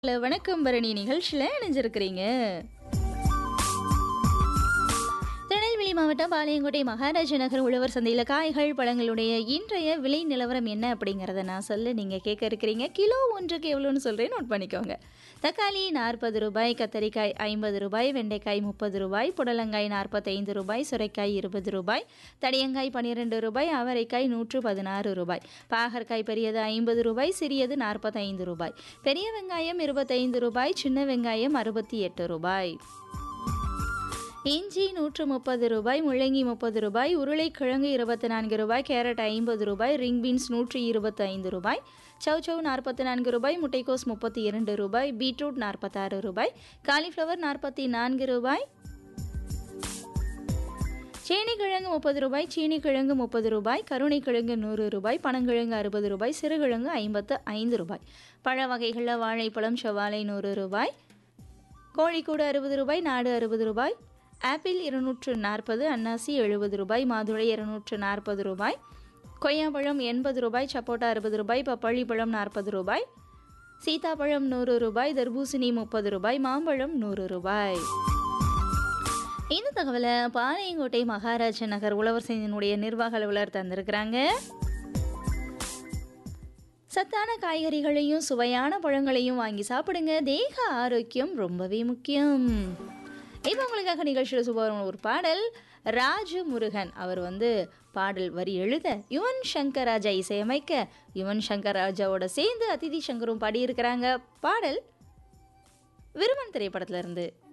hello வணக்கம் பரணி நிகழ்ச்சியில் இணைஞ்சிருக்கிறீங்க திருநெல்வேலி மாவட்டம் பாளையங்கோட்டை மகாராஜ நகர் உழவர் சந்தையில் காய்கள் பழங்களுடைய இன்றைய விலை நிலவரம் என்ன அப்படிங்கிறத நான் சொல்ல நீங்கள் கேட்க இருக்கிறீங்க கிலோ ஒன்றுக்கு எவ்வளோன்னு சொல்கிறேன் நோட் பண்ணிக்கோங்க தக்காளி நாற்பது ரூபாய் கத்தரிக்காய் ஐம்பது ரூபாய் வெண்டைக்காய் முப்பது ரூபாய் புடலங்காய் நாற்பத்தைந்து ரூபாய் சுரைக்காய் இருபது ரூபாய் தடியங்காய் பன்னிரெண்டு ரூபாய் அவரைக்காய் நூற்று பதினாறு ரூபாய் பாகற்காய் பெரியது ஐம்பது ரூபாய் சிறியது நாற்பத்தைந்து ரூபாய் பெரிய வெங்காயம் இருபத்தைந்து ரூபாய் சின்ன வெங்காயம் அறுபத்தி எட்டு ரூபாய் இஞ்சி நூற்று முப்பது ரூபாய் முள்ளங்கி முப்பது ரூபாய் உருளைக்கிழங்கு இருபத்தி நான்கு ரூபாய் கேரட் ஐம்பது ரூபாய் ரிங் பீன்ஸ் நூற்றி இருபத்தி ஐந்து ரூபாய் சவ் சவ் நாற்பத்தி நான்கு ரூபாய் முட்டைக்கோஸ் முப்பத்தி இரண்டு ரூபாய் பீட்ரூட் நாற்பத்தாறு ரூபாய் காலிஃப்ளவர் நாற்பத்தி நான்கு ரூபாய் சேனிக்கிழங்கு முப்பது ரூபாய் சீனிக்கிழங்கு முப்பது ரூபாய் கருணைக்கிழங்கு நூறு ரூபாய் பனங்கிழங்கு அறுபது ரூபாய் சிறுகிழங்கு ஐம்பத்து ஐந்து ரூபாய் பழ வகைகளில் வாழைப்பழம் செவ்வாழை நூறு ரூபாய் கோழிக்கூடு அறுபது ரூபாய் நாடு அறுபது ரூபாய் ஆப்பிள் இருநூற்று நாற்பது அன்னாசி எழுபது ரூபாய் மாதுளை இருநூற்று நாற்பது ரூபாய் கொய்யாப்பழம் எண்பது ரூபாய் சப்போட்டா அறுபது ரூபாய் பப்பாளி பழம் நாற்பது ரூபாய் சீதாப்பழம் நூறு ரூபாய் தர்பூசணி முப்பது ரூபாய் மாம்பழம் நூறு ரூபாய் இந்த தகவலை பாளையங்கோட்டை மகாராஜ நகர் உழவர் சங்கத்தினுடைய நிர்வாக அலுவலர் தந்திருக்கிறாங்க சத்தான காய்கறிகளையும் சுவையான பழங்களையும் வாங்கி சாப்பிடுங்க தேக ஆரோக்கியம் ரொம்பவே முக்கியம் இப்போ உங்களுக்காக நிகழ்ச்சியில் சுபவரம் ஒரு பாடல் ராஜு முருகன் அவர் வந்து பாடல் வரி எழுத யுவன் சங்கர் ராஜா இசையமைக்க யுவன் சங்கர் ராஜாவோட சேர்ந்து அதிதி சங்கரும் பாடியிருக்கிறாங்க பாடல் விருமன் திரைப்படத்துல இருந்து